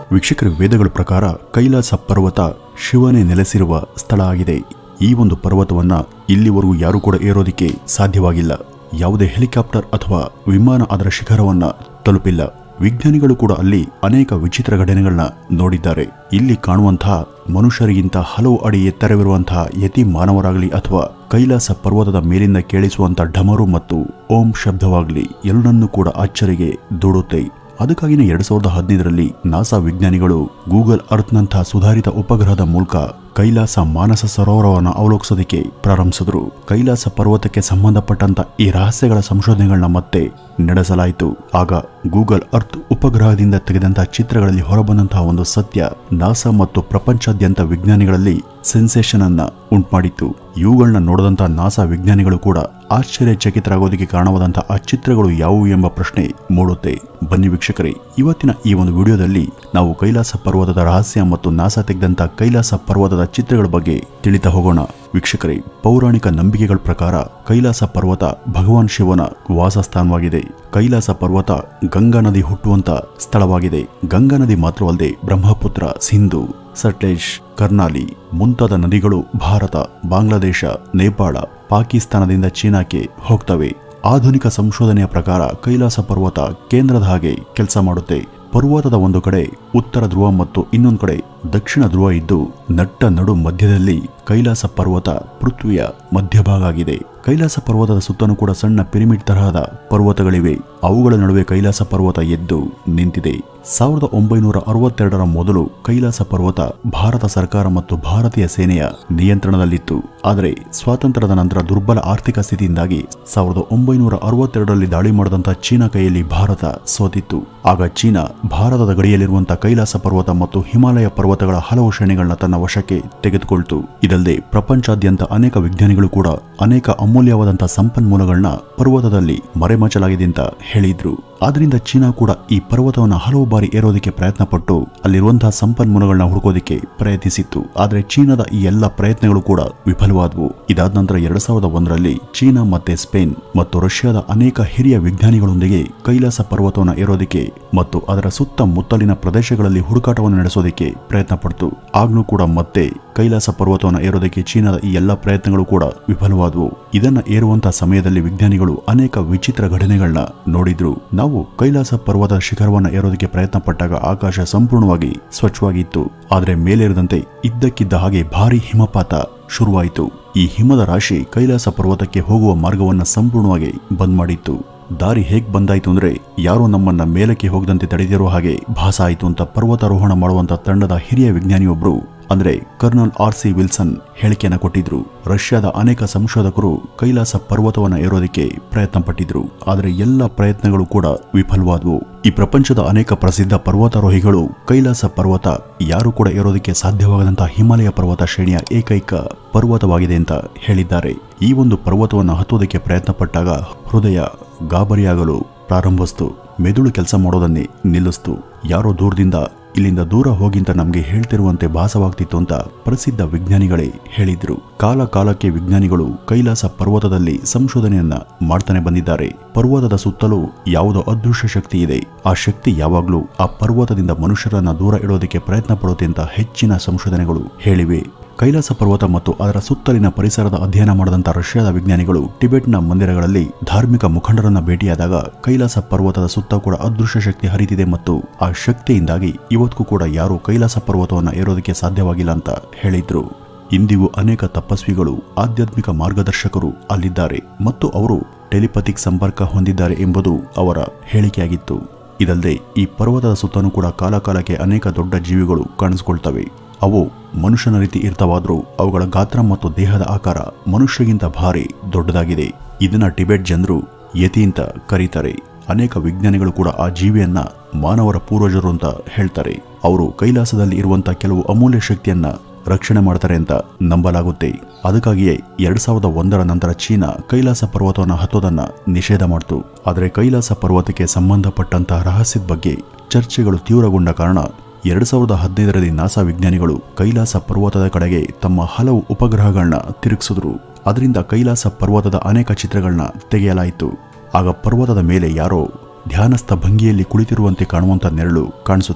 ವೀಕ್ಷಕರ ವೇದಗಳ ಪ್ರಕಾರ ಕೈಲಾಸ ಪರ್ವತ ಶಿವನೇ ನೆಲೆಸಿರುವ ಸ್ಥಳ ಆಗಿದೆ ಈ ಒಂದು ಪರ್ವತವನ್ನ ಇಲ್ಲಿವರೆಗೂ ಯಾರು ಕೂಡ ಏರೋದಿಕ್ಕೆ ಸಾಧ್ಯವಾಗಿಲ್ಲ ಯಾವುದೇ ಹೆಲಿಕಾಪ್ಟರ್ ಅಥವಾ ವಿಮಾನ ಅದರ ಶಿಖರವನ್ನ ತಲುಪಿಲ್ಲ ವಿಜ್ಞಾನಿಗಳು ಕೂಡ ಅಲ್ಲಿ ಅನೇಕ ವಿಚಿತ್ರ ಘಟನೆಗಳನ್ನ ನೋಡಿದ್ದಾರೆ ಇಲ್ಲಿ ಕಾಣುವಂತಹ ಮನುಷ್ಯರಿಗಿಂತ ಹಲವು ಅಡಿ ಎತ್ತರವಿರುವಂತಹ ಯತಿ ಮಾನವರಾಗಲಿ ಅಥವಾ ಕೈಲಾಸ ಪರ್ವತದ ಮೇಲಿಂದ ಕೇಳಿಸುವಂತ ಢಮರು ಮತ್ತು ಓಂ ಶಬ್ದವಾಗಲಿ ಎಲ್ಲರನ್ನೂ ಕೂಡ ಅಚ್ಚರಿಗೆ ದೂಡುತ್ತೆ ಅದಕ್ಕಾಗಿನೇ ಎರಡ್ ಸಾವಿರದ ಹದಿನೈದರಲ್ಲಿ ನಾಸಾ ವಿಜ್ಞಾನಿಗಳು ಗೂಗಲ್ ಅರ್ತ್ನಂತಹ ಸುಧಾರಿತ ಉಪಗ್ರಹದ ಮೂಲಕ ಕೈಲಾಸ ಮಾನಸ ಸರೋವರವನ್ನು ಅವಲೋಕಿಸೋದಕ್ಕೆ ಪ್ರಾರಂಭಿಸಿದ್ರು ಕೈಲಾಸ ಪರ್ವತಕ್ಕೆ ಸಂಬಂಧಪಟ್ಟಂತ ಈ ರಹಸ್ಯಗಳ ಸಂಶೋಧನೆಗಳನ್ನ ಮತ್ತೆ ನಡೆಸಲಾಯಿತು ಆಗ ಗೂಗಲ್ ಅರ್ತ್ ಉಪಗ್ರಹದಿಂದ ತೆಗೆದಂತಹ ಚಿತ್ರಗಳಲ್ಲಿ ಹೊರಬಂದಂತಹ ಒಂದು ಸತ್ಯ ನಾಸಾ ಮತ್ತು ಪ್ರಪಂಚಾದ್ಯಂತ ವಿಜ್ಞಾನಿಗಳಲ್ಲಿ ಸೆನ್ಸೇಷನ್ ಅನ್ನ ಉಂಟುಮಾಡಿತ್ತು ಇವುಗಳನ್ನ ನೋಡಿದಂತಹ ನಾಸಾ ವಿಜ್ಞಾನಿಗಳು ಕೂಡ ಆಶ್ಚರ್ಯಚಕಿತರಾಗೋದಕ್ಕೆ ಕಾರಣವಾದಂತಹ ಆ ಚಿತ್ರಗಳು ಯಾವುವು ಎಂಬ ಪ್ರಶ್ನೆ ಮೂಡುತ್ತೆ ಬನ್ನಿ ವೀಕ್ಷಕರೇ ಇವತ್ತಿನ ಈ ಒಂದು ವಿಡಿಯೋದಲ್ಲಿ ನಾವು ಕೈಲಾಸ ಪರ್ವತದ ರಹಸ್ಯ ಮತ್ತು ನಾಸಾ ತೆಗೆದಂತ ಕೈಲಾಸ ಪರ್ವತದ ಚಿತ್ರಗಳ ಬಗ್ಗೆ ತಿಳಿತಾ ಹೋಗೋಣ ವೀಕ್ಷಕರೇ ಪೌರಾಣಿಕ ನಂಬಿಕೆಗಳ ಪ್ರಕಾರ ಕೈಲಾಸ ಪರ್ವತ ಭಗವಾನ್ ಶಿವನ ವಾಸಸ್ಥಾನವಾಗಿದೆ ಕೈಲಾಸ ಪರ್ವತ ಗಂಗಾ ನದಿ ಹುಟ್ಟುವಂತ ಸ್ಥಳವಾಗಿದೆ ಗಂಗಾ ನದಿ ಮಾತ್ರವಲ್ಲದೆ ಬ್ರಹ್ಮಪುತ್ರ ಸಿಂಧು ಸಟ್ಲೇಜ್ ಕರ್ನಾಲಿ ಮುಂತಾದ ನದಿಗಳು ಭಾರತ ಬಾಂಗ್ಲಾದೇಶ ನೇಪಾಳ ಪಾಕಿಸ್ತಾನದಿಂದ ಚೀನಾಕ್ಕೆ ಹೋಗ್ತವೆ ಆಧುನಿಕ ಸಂಶೋಧನೆಯ ಪ್ರಕಾರ ಕೈಲಾಸ ಪರ್ವತ ಕೇಂದ್ರದ ಹಾಗೆ ಕೆಲಸ ಮಾಡುತ್ತೆ ಪರ್ವತದ ಒಂದು ಕಡೆ ಉತ್ತರ ಧ್ರುವ ಮತ್ತು ಇನ್ನೊಂದು ಕಡೆ ದಕ್ಷಿಣ ಧ್ರುವ ಇದ್ದು ನಟ್ಟ ನಡು ಮಧ್ಯದಲ್ಲಿ ಕೈಲಾಸ ಪರ್ವತ ಪೃಥ್ವಿಯ ಮಧ್ಯಭಾಗ ಆಗಿದೆ ಕೈಲಾಸ ಪರ್ವತದ ಸುತ್ತಲೂ ಕೂಡ ಸಣ್ಣ ಪಿರಮಿಡ್ ತರಹದ ಪರ್ವತಗಳಿವೆ ಅವುಗಳ ನಡುವೆ ಕೈಲಾಸ ಪರ್ವತ ಎದ್ದು ನಿಂತಿದೆ ಸಾವಿರದ ಒಂಬೈನೂರ ಅರವತ್ತೆರಡರ ಮೊದಲು ಕೈಲಾಸ ಪರ್ವತ ಭಾರತ ಸರ್ಕಾರ ಮತ್ತು ಭಾರತೀಯ ಸೇನೆಯ ನಿಯಂತ್ರಣದಲ್ಲಿತ್ತು ಆದರೆ ಸ್ವಾತಂತ್ರ್ಯದ ನಂತರ ದುರ್ಬಲ ಆರ್ಥಿಕ ಸ್ಥಿತಿಯಿಂದಾಗಿ ಸಾವಿರದ ಒಂಬೈನೂರ ಅರವತ್ತೆರಡರಲ್ಲಿ ದಾಳಿ ಮಾಡಿದಂತಹ ಚೀನಾ ಕೈಯಲ್ಲಿ ಭಾರತ ಸೋತಿತ್ತು ಆಗ ಚೀನಾ ಭಾರತದ ಗಡಿಯಲ್ಲಿರುವಂತಹ ಕೈಲಾಸ ಪರ್ವತ ಮತ್ತು ಹಿಮಾಲಯ ಪರ್ವತಗಳ ಹಲವು ಶ್ರೇಣಿಗಳನ್ನ ತನ್ನ ವಶಕ್ಕೆ ತೆಗೆದುಕೊಳ್ತು ಇದಲ್ಲದೆ ಪ್ರಪಂಚಾದ್ಯಂತ ಅನೇಕ ವಿಜ್ಞಾನಿಗಳು ಕೂಡ ಅನೇಕ ಅಮೂಲ್ಯವಾದಂತಹ ಸಂಪನ್ಮೂಲಗಳನ್ನ ಪರ್ವತದಲ್ಲಿ ಮರೆಮಾಚಲಾಗಿದೆ ಅಂತ ಹೇಳಿದ್ರು ಆದ್ರಿಂದ ಚೀನಾ ಕೂಡ ಈ ಪರ್ವತವನ್ನು ಹಲವು ಬಾರಿ ಏರೋದಕ್ಕೆ ಪ್ರಯತ್ನ ಪಟ್ಟು ಅಲ್ಲಿರುವಂತಹ ಸಂಪನ್ಮೂಲಗಳನ್ನ ಹುಡುಕೋದಕ್ಕೆ ಪ್ರಯತ್ನಿಸಿತ್ತು ಆದ್ರೆ ಚೀನಾದ ಈ ಎಲ್ಲ ಪ್ರಯತ್ನಗಳು ಕೂಡ ವಿಫಲವಾದವು ಇದಾದ ನಂತರ ಎರಡ್ ಸಾವಿರದ ಒಂದರಲ್ಲಿ ಚೀನಾ ಮತ್ತೆ ಸ್ಪೇನ್ ಮತ್ತು ರಷ್ಯಾದ ಅನೇಕ ಹಿರಿಯ ವಿಜ್ಞಾನಿಗಳೊಂದಿಗೆ ಕೈಲಾಸ ಪರ್ವತವನ್ನು ಏರೋದಕ್ಕೆ ಮತ್ತು ಅದರ ಸುತ್ತಮುತ್ತಲಿನ ಪ್ರದೇಶಗಳಲ್ಲಿ ಹುಡುಕಾಟವನ್ನು ನಡೆಸೋದಕ್ಕೆ ಪ್ರಯತ್ನ ಪಡ್ತು ಆಗ್ಲೂ ಕೂಡ ಮತ್ತೆ ಕೈಲಾಸ ಪರ್ವತವನ್ನು ಏರೋದಕ್ಕೆ ಚೀನಾದ ಈ ಎಲ್ಲ ಪ್ರಯತ್ನಗಳು ಕೂಡ ವಿಫಲವಾದವು ಇದನ್ನ ಏರುವಂತಹ ಸಮಯದಲ್ಲಿ ವಿಜ್ಞಾನಿಗಳು ಅನೇಕ ವಿಚಿತ್ರ ಘಟನೆಗಳನ್ನ ನೋಡಿದ್ರು ನಾವು ಕೈಲಾಸ ಪರ್ವತ ಶಿಖರವನ್ನು ಏರೋದಕ್ಕೆ ಪ್ರಯತ್ನ ಪಟ್ಟಾಗ ಆಕಾಶ ಸಂಪೂರ್ಣವಾಗಿ ಸ್ವಚ್ಛವಾಗಿತ್ತು ಆದರೆ ಮೇಲೇರಿದಂತೆ ಇದ್ದಕ್ಕಿದ್ದ ಹಾಗೆ ಭಾರಿ ಹಿಮಪಾತ ಶುರುವಾಯಿತು ಈ ಹಿಮದ ರಾಶಿ ಕೈಲಾಸ ಪರ್ವತಕ್ಕೆ ಹೋಗುವ ಮಾರ್ಗವನ್ನ ಸಂಪೂರ್ಣವಾಗಿ ಬಂದ್ ಮಾಡಿತ್ತು ದಾರಿ ಹೇಗ್ ಬಂದಾಯ್ತು ಅಂದ್ರೆ ಯಾರೋ ನಮ್ಮನ್ನ ಮೇಲಕ್ಕೆ ಹೋಗದಂತೆ ತಡೆದಿರೋ ಹಾಗೆ ಭಾಸ ಆಯಿತು ಅಂತ ಪರ್ವತಾರೋಹಣ ಮಾಡುವಂತ ತಂಡದ ಹಿರಿಯ ವಿಜ್ಞಾನಿಯೊಬ್ರು ಅಂದ್ರೆ ಕರ್ನಲ್ ಆರ್ ಸಿ ವಿಲ್ಸನ್ ಹೇಳಿಕೆಯನ್ನ ಕೊಟ್ಟಿದ್ರು ರಷ್ಯಾದ ಅನೇಕ ಸಂಶೋಧಕರು ಕೈಲಾಸ ಪರ್ವತವನ್ನ ಏರೋದಕ್ಕೆ ಪ್ರಯತ್ನ ಪಟ್ಟಿದ್ರು ಆದರೆ ಎಲ್ಲ ಪ್ರಯತ್ನಗಳು ಕೂಡ ವಿಫಲವಾದವು ಈ ಪ್ರಪಂಚದ ಅನೇಕ ಪ್ರಸಿದ್ಧ ಪರ್ವತಾರೋಹಿಗಳು ಕೈಲಾಸ ಪರ್ವತ ಯಾರು ಕೂಡ ಏರೋದಕ್ಕೆ ಸಾಧ್ಯವಾಗದಂತಹ ಹಿಮಾಲಯ ಪರ್ವತ ಶ್ರೇಣಿಯ ಏಕೈಕ ಪರ್ವತವಾಗಿದೆ ಅಂತ ಹೇಳಿದ್ದಾರೆ ಈ ಒಂದು ಪರ್ವತವನ್ನು ಹತ್ತೋದಕ್ಕೆ ಪ್ರಯತ್ನ ಪಟ್ಟಾಗ ಹೃದಯ ಗಾಬರಿಯಾಗಲು ಪ್ರಾರಂಭಿಸ್ತು ಮೆದುಳು ಕೆಲಸ ಮಾಡೋದನ್ನೇ ನಿಲ್ಲಿಸ್ತು ಯಾರೋ ದೂರದಿಂದ ಇಲ್ಲಿಂದ ದೂರ ಹೋಗಿಂತ ನಮಗೆ ಹೇಳ್ತಿರುವಂತೆ ಭಾಸವಾಗ್ತಿತ್ತು ಅಂತ ಪ್ರಸಿದ್ಧ ವಿಜ್ಞಾನಿಗಳೇ ಹೇಳಿದ್ರು ಕಾಲ ಕಾಲಕ್ಕೆ ವಿಜ್ಞಾನಿಗಳು ಕೈಲಾಸ ಪರ್ವತದಲ್ಲಿ ಸಂಶೋಧನೆಯನ್ನ ಮಾಡ್ತಾನೆ ಬಂದಿದ್ದಾರೆ ಪರ್ವತದ ಸುತ್ತಲೂ ಯಾವುದೋ ಅದೃಶ್ಯ ಶಕ್ತಿ ಇದೆ ಆ ಶಕ್ತಿ ಯಾವಾಗ್ಲೂ ಆ ಪರ್ವತದಿಂದ ಮನುಷ್ಯರನ್ನ ದೂರ ಇಡೋದಕ್ಕೆ ಪ್ರಯತ್ನ ಪಡುತ್ತೆ ಅಂತ ಹೆಚ್ಚಿನ ಸಂಶೋಧನೆಗಳು ಹೇಳಿವೆ ಕೈಲಾಸ ಪರ್ವತ ಮತ್ತು ಅದರ ಸುತ್ತಲಿನ ಪರಿಸರದ ಅಧ್ಯಯನ ಮಾಡಿದಂಥ ರಷ್ಯಾದ ವಿಜ್ಞಾನಿಗಳು ಟಿಬೆಟ್ನ ಮಂದಿರಗಳಲ್ಲಿ ಧಾರ್ಮಿಕ ಮುಖಂಡರನ್ನ ಭೇಟಿಯಾದಾಗ ಕೈಲಾಸ ಪರ್ವತದ ಸುತ್ತ ಕೂಡ ಅದೃಶ್ಯ ಶಕ್ತಿ ಹರಿತಿದೆ ಮತ್ತು ಆ ಶಕ್ತಿಯಿಂದಾಗಿ ಇವತ್ತಿಗೂ ಕೂಡ ಯಾರು ಕೈಲಾಸ ಪರ್ವತವನ್ನು ಏರೋದಕ್ಕೆ ಸಾಧ್ಯವಾಗಿಲ್ಲ ಅಂತ ಹೇಳಿದ್ರು ಇಂದಿಗೂ ಅನೇಕ ತಪಸ್ವಿಗಳು ಆಧ್ಯಾತ್ಮಿಕ ಮಾರ್ಗದರ್ಶಕರು ಅಲ್ಲಿದ್ದಾರೆ ಮತ್ತು ಅವರು ಟೆಲಿಪತಿಕ್ ಸಂಪರ್ಕ ಹೊಂದಿದ್ದಾರೆ ಎಂಬುದು ಅವರ ಹೇಳಿಕೆಯಾಗಿತ್ತು ಇದಲ್ಲದೆ ಈ ಪರ್ವತದ ಸುತ್ತಲೂ ಕೂಡ ಕಾಲಕಾಲಕ್ಕೆ ಅನೇಕ ದೊಡ್ಡ ಜೀವಿಗಳು ಕಾಣಿಸಿಕೊಳ್ತವೆ ಅವು ಮನುಷ್ಯನ ರೀತಿ ಇರ್ತವಾದ್ರೂ ಅವುಗಳ ಗಾತ್ರ ಮತ್ತು ದೇಹದ ಆಕಾರ ಮನುಷ್ಯಗಿಂತ ಭಾರಿ ದೊಡ್ಡದಾಗಿದೆ ಇದನ್ನ ಟಿಬೆಟ್ ಜನರು ಯತಿ ಅಂತ ಕರೀತಾರೆ ಅನೇಕ ವಿಜ್ಞಾನಿಗಳು ಕೂಡ ಆ ಜೀವಿಯನ್ನ ಮಾನವರ ಪೂರ್ವಜರು ಅಂತ ಹೇಳ್ತಾರೆ ಅವರು ಕೈಲಾಸದಲ್ಲಿ ಇರುವಂತಹ ಕೆಲವು ಅಮೂಲ್ಯ ಶಕ್ತಿಯನ್ನ ರಕ್ಷಣೆ ಮಾಡ್ತಾರೆ ಅಂತ ನಂಬಲಾಗುತ್ತೆ ಅದಕ್ಕಾಗಿಯೇ ಎರಡ್ ಸಾವಿರದ ಒಂದರ ನಂತರ ಚೀನಾ ಕೈಲಾಸ ಪರ್ವತವನ್ನು ಹತ್ತೋದನ್ನ ನಿಷೇಧ ಮಾಡಿತು ಆದರೆ ಕೈಲಾಸ ಪರ್ವತಕ್ಕೆ ಸಂಬಂಧಪಟ್ಟಂತಹ ರಹಸ್ಯದ ಬಗ್ಗೆ ಚರ್ಚೆಗಳು ತೀವ್ರಗೊಂಡ ಕಾರಣ ಎರಡ್ ಸಾವಿರದ ಹದಿನೈದರಲ್ಲಿ ನಾಸಾ ವಿಜ್ಞಾನಿಗಳು ಕೈಲಾಸ ಪರ್ವತದ ಕಡೆಗೆ ತಮ್ಮ ಹಲವು ಉಪಗ್ರಹಗಳನ್ನ ತಿರುಗಿಸಿದ್ರು ಅದರಿಂದ ಕೈಲಾಸ ಪರ್ವತದ ಅನೇಕ ಚಿತ್ರಗಳನ್ನ ತೆಗೆಯಲಾಯಿತು ಆಗ ಪರ್ವತದ ಮೇಲೆ ಯಾರೋ ಧ್ಯಾನಸ್ಥ ಭಂಗಿಯಲ್ಲಿ ಕುಳಿತಿರುವಂತೆ ಕಾಣುವಂತ ನೆರಳು ಕಾಣಿಸುತ್ತೆ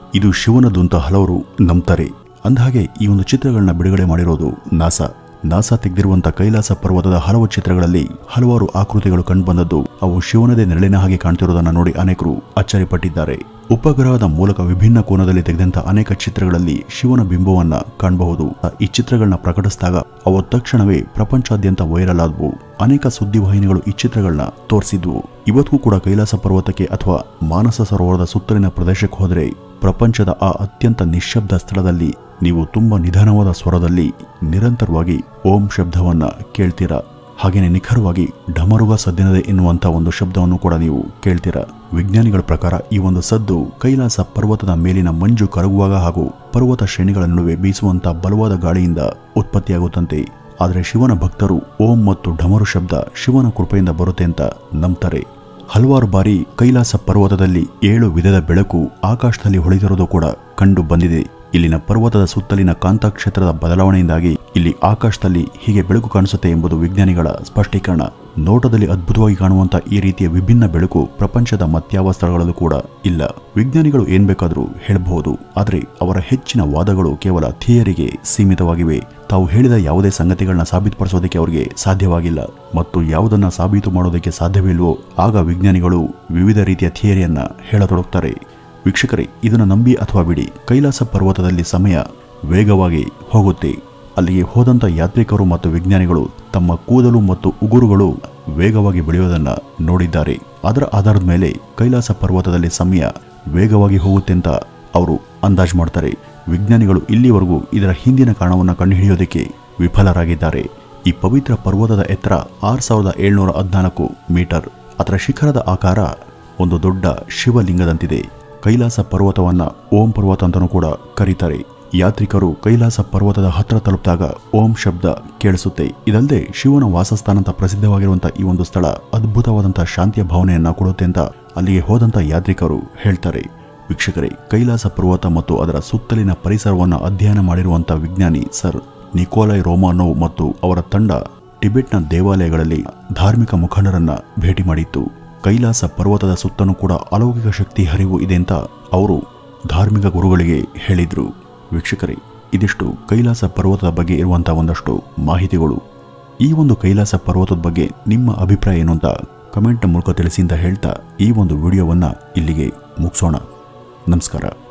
ಇದು ಶಿವನದು ಅಂತ ಹಲವರು ನಂಬ್ತಾರೆ ಅಂದಹಾಗೆ ಈ ಒಂದು ಚಿತ್ರಗಳನ್ನ ಬಿಡುಗಡೆ ಮಾಡಿರೋದು ನಾಸಾ ನಾಸಾ ತೆಗೆದಿರುವಂತ ಕೈಲಾಸ ಪರ್ವತದ ಹಲವು ಚಿತ್ರಗಳಲ್ಲಿ ಹಲವಾರು ಆಕೃತಿಗಳು ಕಂಡುಬಂದದ್ದು ಅವು ಶಿವನದೇ ನೆರಳಿನ ಹಾಗೆ ಕಾಣ್ತಿರೋದನ್ನ ನೋಡಿ ಅನೇಕರು ಅಚ್ಚರಿಪಟ್ಟಿದ್ದಾರೆ ಉಪಗ್ರಹದ ಮೂಲಕ ವಿಭಿನ್ನ ಕೋನದಲ್ಲಿ ತೆಗೆದಂತ ಅನೇಕ ಚಿತ್ರಗಳಲ್ಲಿ ಶಿವನ ಬಿಂಬವನ್ನ ಕಾಣಬಹುದು ಈ ಚಿತ್ರಗಳನ್ನ ಪ್ರಕಟಿಸಿದಾಗ ಅವು ತಕ್ಷಣವೇ ಪ್ರಪಂಚಾದ್ಯಂತ ವೈರಲ್ ಆದವು ಅನೇಕ ಸುದ್ದಿವಾಹಿನಿಗಳು ಈ ಚಿತ್ರಗಳನ್ನ ತೋರಿಸಿದ್ವು ಇವತ್ತಿಗೂ ಕೂಡ ಕೈಲಾಸ ಪರ್ವತಕ್ಕೆ ಅಥವಾ ಮಾನಸ ಸರೋವರದ ಸುತ್ತಲಿನ ಪ್ರದೇಶಕ್ಕೆ ಹೋದರೆ ಪ್ರಪಂಚದ ಆ ಅತ್ಯಂತ ನಿಶ್ಶಬ್ದ ಸ್ಥಳದಲ್ಲಿ ನೀವು ತುಂಬಾ ನಿಧಾನವಾದ ಸ್ವರದಲ್ಲಿ ನಿರಂತರವಾಗಿ ಓಂ ಶಬ್ದವನ್ನ ಕೇಳ್ತೀರಾ ಹಾಗೇನೆ ನಿಖರವಾಗಿ ಢಮರುಗ ಸದ್ದಿನದೆ ಎನ್ನುವಂತ ಒಂದು ಶಬ್ದವನ್ನು ಕೂಡ ನೀವು ಕೇಳ್ತೀರಾ ವಿಜ್ಞಾನಿಗಳ ಪ್ರಕಾರ ಈ ಒಂದು ಸದ್ದು ಕೈಲಾಸ ಪರ್ವತದ ಮೇಲಿನ ಮಂಜು ಕರಗುವಾಗ ಹಾಗೂ ಪರ್ವತ ಶ್ರೇಣಿಗಳ ನಡುವೆ ಬೀಸುವಂತ ಬಲವಾದ ಗಾಳಿಯಿಂದ ಉತ್ಪತ್ತಿಯಾಗುತ್ತಂತೆ ಆದರೆ ಶಿವನ ಭಕ್ತರು ಓಂ ಮತ್ತು ಢಮರು ಶಬ್ದ ಶಿವನ ಕೃಪೆಯಿಂದ ಬರುತ್ತೆ ಅಂತ ನಂಬ್ತಾರೆ ಹಲವಾರು ಬಾರಿ ಕೈಲಾಸ ಪರ್ವತದಲ್ಲಿ ಏಳು ವಿಧದ ಬೆಳಕು ಆಕಾಶದಲ್ಲಿ ಹೊಳೆದಿರೋದು ಕೂಡ ಕಂಡು ಬಂದಿದೆ ಇಲ್ಲಿನ ಪರ್ವತದ ಸುತ್ತಲಿನ ಕಾಂತಕ್ಷೇತ್ರದ ಬದಲಾವಣೆಯಿಂದಾಗಿ ಇಲ್ಲಿ ಆಕಾಶದಲ್ಲಿ ಹೀಗೆ ಬೆಳಕು ಕಾಣಿಸುತ್ತೆ ಎಂಬುದು ವಿಜ್ಞಾನಿಗಳ ಸ್ಪಷ್ಟೀಕರಣ ನೋಟದಲ್ಲಿ ಅದ್ಭುತವಾಗಿ ಕಾಣುವಂತ ಈ ರೀತಿಯ ವಿಭಿನ್ನ ಬೆಳಕು ಪ್ರಪಂಚದ ಮತ್ಯಾವ ಸ್ಥಳಗಳಲ್ಲೂ ಕೂಡ ಇಲ್ಲ ವಿಜ್ಞಾನಿಗಳು ಏನ್ ಬೇಕಾದರೂ ಹೇಳಬಹುದು ಆದರೆ ಅವರ ಹೆಚ್ಚಿನ ವಾದಗಳು ಕೇವಲ ಥಿಯರಿಗೆ ಸೀಮಿತವಾಗಿವೆ ತಾವು ಹೇಳಿದ ಯಾವುದೇ ಸಂಗತಿಗಳನ್ನ ಸಾಬೀತುಪಡಿಸೋದಕ್ಕೆ ಅವರಿಗೆ ಸಾಧ್ಯವಾಗಿಲ್ಲ ಮತ್ತು ಯಾವುದನ್ನ ಸಾಬೀತು ಮಾಡೋದಕ್ಕೆ ಸಾಧ್ಯವಿಲ್ವೋ ಆಗ ವಿಜ್ಞಾನಿಗಳು ವಿವಿಧ ರೀತಿಯ ಥಿಯರಿಯನ್ನ ಹೇಳತೊಡಗ್ತಾರೆ ವೀಕ್ಷಕರೇ ಇದನ್ನು ನಂಬಿ ಅಥವಾ ಬಿಡಿ ಕೈಲಾಸ ಪರ್ವತದಲ್ಲಿ ಸಮಯ ವೇಗವಾಗಿ ಹೋಗುತ್ತೆ ಅಲ್ಲಿಗೆ ಹೋದಂಥ ಯಾತ್ರಿಕರು ಮತ್ತು ವಿಜ್ಞಾನಿಗಳು ತಮ್ಮ ಕೂದಲು ಮತ್ತು ಉಗುರುಗಳು ವೇಗವಾಗಿ ಬೆಳೆಯೋದನ್ನ ನೋಡಿದ್ದಾರೆ ಅದರ ಆಧಾರದ ಮೇಲೆ ಕೈಲಾಸ ಪರ್ವತದಲ್ಲಿ ಸಮಯ ವೇಗವಾಗಿ ಹೋಗುತ್ತೆ ಅಂತ ಅವರು ಅಂದಾಜು ಮಾಡ್ತಾರೆ ವಿಜ್ಞಾನಿಗಳು ಇಲ್ಲಿವರೆಗೂ ಇದರ ಹಿಂದಿನ ಕಾರಣವನ್ನು ಕಂಡುಹಿಡಿಯೋದಕ್ಕೆ ವಿಫಲರಾಗಿದ್ದಾರೆ ಈ ಪವಿತ್ರ ಪರ್ವತದ ಎತ್ತರ ಆರು ಸಾವಿರದ ಏಳ್ನೂರ ಹದಿನಾಲ್ಕು ಮೀಟರ್ ಅದರ ಶಿಖರದ ಆಕಾರ ಒಂದು ದೊಡ್ಡ ಶಿವಲಿಂಗದಂತಿದೆ ಕೈಲಾಸ ಪರ್ವತವನ್ನ ಓಂ ಪರ್ವತ ಅಂತಲೂ ಕೂಡ ಕರೀತಾರೆ ಯಾತ್ರಿಕರು ಕೈಲಾಸ ಪರ್ವತದ ಹತ್ರ ತಲುಪಿದಾಗ ಓಂ ಶಬ್ದ ಕೇಳಿಸುತ್ತೆ ಇದಲ್ಲದೆ ಶಿವನ ವಾಸಸ್ಥಾನ ಅಂತ ಪ್ರಸಿದ್ಧವಾಗಿರುವಂತಹ ಈ ಒಂದು ಸ್ಥಳ ಅದ್ಭುತವಾದಂತಹ ಶಾಂತಿಯ ಭಾವನೆಯನ್ನ ಕೊಡುತ್ತೆ ಅಂತ ಅಲ್ಲಿಗೆ ಹೋದಂತ ಯಾತ್ರಿಕರು ಹೇಳ್ತಾರೆ ವೀಕ್ಷಕರೇ ಕೈಲಾಸ ಪರ್ವತ ಮತ್ತು ಅದರ ಸುತ್ತಲಿನ ಪರಿಸರವನ್ನು ಅಧ್ಯಯನ ಮಾಡಿರುವಂತಹ ವಿಜ್ಞಾನಿ ಸರ್ ನಿಕೋಲೈ ರೋಮಾನೋವ್ ಮತ್ತು ಅವರ ತಂಡ ಟಿಬೆಟ್ನ ದೇವಾಲಯಗಳಲ್ಲಿ ಧಾರ್ಮಿಕ ಮುಖಂಡರನ್ನ ಭೇಟಿ ಮಾಡಿತ್ತು ಕೈಲಾಸ ಪರ್ವತದ ಸುತ್ತಲೂ ಕೂಡ ಅಲೌಕಿಕ ಶಕ್ತಿ ಹರಿವು ಇದೆ ಅಂತ ಅವರು ಧಾರ್ಮಿಕ ಗುರುಗಳಿಗೆ ಹೇಳಿದ್ರು ವೀಕ್ಷಕರೇ ಇದಿಷ್ಟು ಕೈಲಾಸ ಪರ್ವತದ ಬಗ್ಗೆ ಇರುವಂತಹ ಒಂದಷ್ಟು ಮಾಹಿತಿಗಳು ಈ ಒಂದು ಕೈಲಾಸ ಪರ್ವತದ ಬಗ್ಗೆ ನಿಮ್ಮ ಅಭಿಪ್ರಾಯ ಏನು ಅಂತ ಕಮೆಂಟ್ ಮೂಲಕ ತಿಳಿಸಿ ಅಂತ ಹೇಳ್ತಾ ಈ ಒಂದು ವಿಡಿಯೋವನ್ನ ಇಲ್ಲಿಗೆ ಮುಗಿಸೋಣ ನಮಸ್ಕಾರ